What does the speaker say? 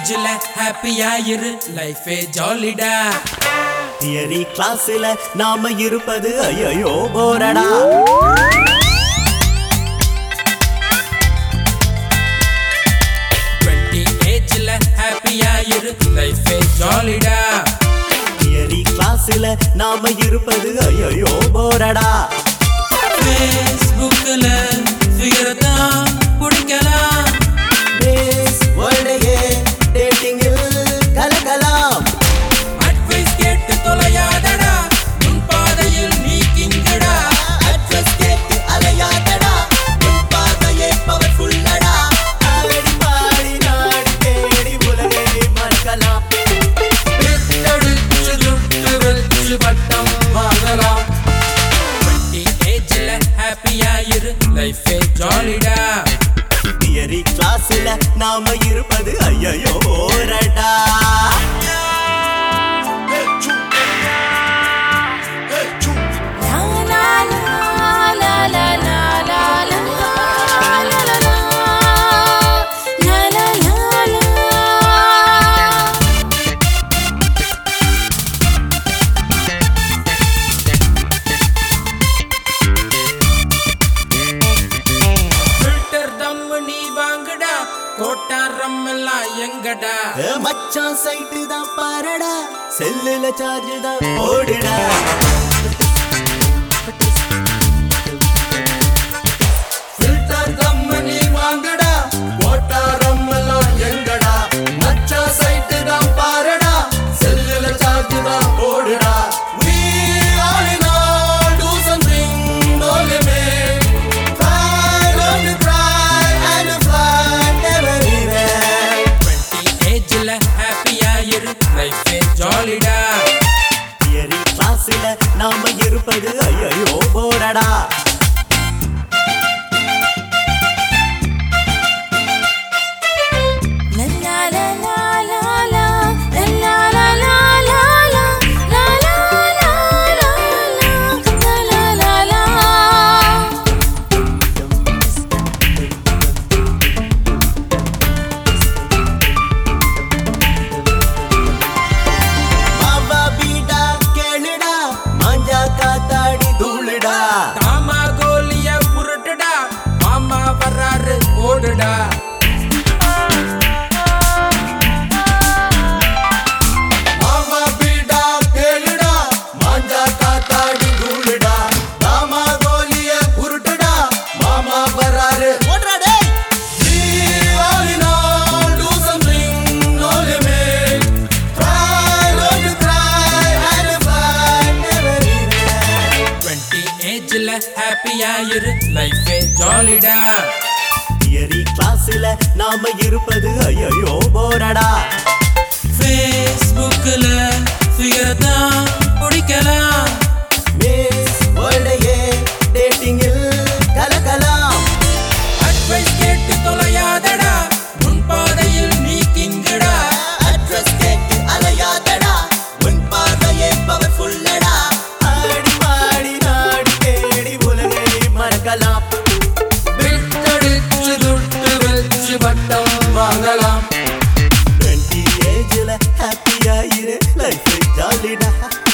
ஏஜ்ல ஹாப்பியா இரு லைஃபே ஜாலிடா தியரி கிளாஸ்ல நாம இருப்பது ஐயோ போரடா டுவெண்ட்டி ஏஜ்ல ஹாப்பியா இரு லைஃபே ஜாலிடா தியரி கிளாஸ்ல நாம இருப்பது ஐயோ போரடா ஃபேஸ்புக்ல ஃபிகர் தான் பிடிக்கலாம் பேஸ் வேர்ல்டையே டேட்டிங்கில் கலக்கலாம் அட்வைஸ் கேட்டு தொலையாதடா உன் பாதையில் நீ கிங்கடா அட்ரஸ் கேட்டு அலையாதடா உன் பார்வையே பவர்ஃபுல்லடா ஆடி பாடி நாடி தேடி உலகை மறக்கலாம் பித்தடிச்சு துட்டு வச்சு பட்டம் வாங்கலாம் டுவெண்ட்டி ஏஜ்ல ஹாப்பியா இரு லைஃபே ஜாலிடா தியரி கிளாஸ்ல நாம இருப்பது ஐயோ போரடா ஃபில்டர் தம்மு நீ வாங்குடா கோட்டாரம் எல்லாம் எங்கடா ஏ மச்சான் சைட்டு தான் பாரடா செல்லுல சார்ஜ் தான் போடுடா ஃபில்டர் தம்மு நீ வாங்குடா கோட்டாரம் எல்லாம் எங்கடா மச்சா சைட்டு தான் பாருடா செல்லுல சார்ஜ் தான் போடுடா We all in all do something, no limit. Fly, learn to cry and fly everywhere. 20 ஏஜ்ல ஹாப்பியா இரு லைஃபே ஜாலிடா தியரி கிளாஸ்ல நாம இருப்பது ஐயோ போரடா மாவா பீடா கேளுடா மாஞ்சா காத்தாடி தூளுடா மாமா கோலிய புரட்டுடா மாமா வர்றாரு ஓடுடா மாமா பீடா கேளுடா மாஞ்சா காத்தாடி தூளுடா மாமா கோலிய உருட்டுடா மாமா வராரு ஓடுறா டேய் We all in all do something, no limit. Cry, learn to cry and fly everywhere. 20 ஏஜ்ல ஹாப்பியா இரு லைஃபே ஜாலிடா தியரி கிளாஸ்ல நாம இருப்பது ஐயோ போரடா ஃபேஸ்புக்ல ஃபிகர் தான் பிடிக்கலாம் மிஸ் வேர்ல்டையே டேட்டிங்கில் கலக்கலாம் அட்வைஸ் கேட்டு தொலையாதடா உன் பாதையில் நீ கிங்கடா அட்ரஸ் கேட்டு அலையாதடா உன் பார்வையே பவர்ஃபுல்லடா ஆடி பாடி நாடி தேடி உலகை மறக்கலாம் விட்டடிச்சு துட்டு வச்சு பட்டம் வாங்கலாம் 20 ஏஜ்ல ஹாப்பியா இரு லைஃப் ஜாலிடா